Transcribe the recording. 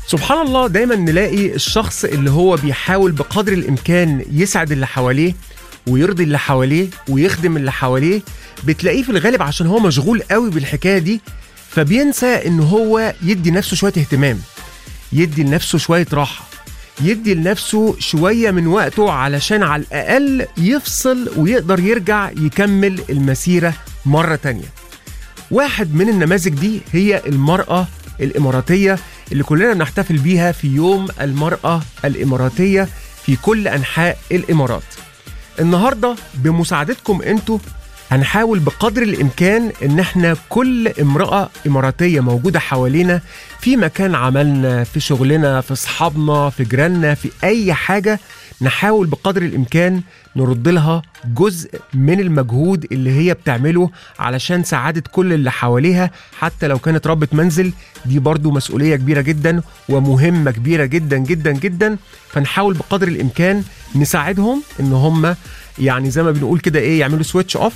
سبحان الله دايما نلاقي الشخص اللي هو بيحاول بقدر الامكان يسعد اللي حواليه ويرضي اللي حواليه ويخدم اللي حواليه بتلاقيه في الغالب عشان هو مشغول قوي بالحكايه دي فبينسى ان هو يدي نفسه شويه اهتمام يدي لنفسه شويه راحه يدي لنفسه شويه من وقته علشان على الاقل يفصل ويقدر يرجع يكمل المسيره مره تانيه واحد من النماذج دي هي المرأة الإماراتية اللي كلنا بنحتفل بيها في يوم المرأة الإماراتية في كل أنحاء الإمارات النهاردة بمساعدتكم أنتوا هنحاول بقدر الإمكان إن احنا كل امرأة إماراتية موجودة حوالينا في مكان عملنا في شغلنا في أصحابنا في جيراننا في أي حاجة نحاول بقدر الإمكان نرد لها جزء من المجهود اللي هي بتعمله علشان سعادة كل اللي حواليها حتى لو كانت ربة منزل دي برضو مسؤولية كبيرة جدا ومهمة كبيرة جدا جدا جدا فنحاول بقدر الإمكان نساعدهم إن هم يعني زي ما بنقول كده إيه يعملوا سويتش أوف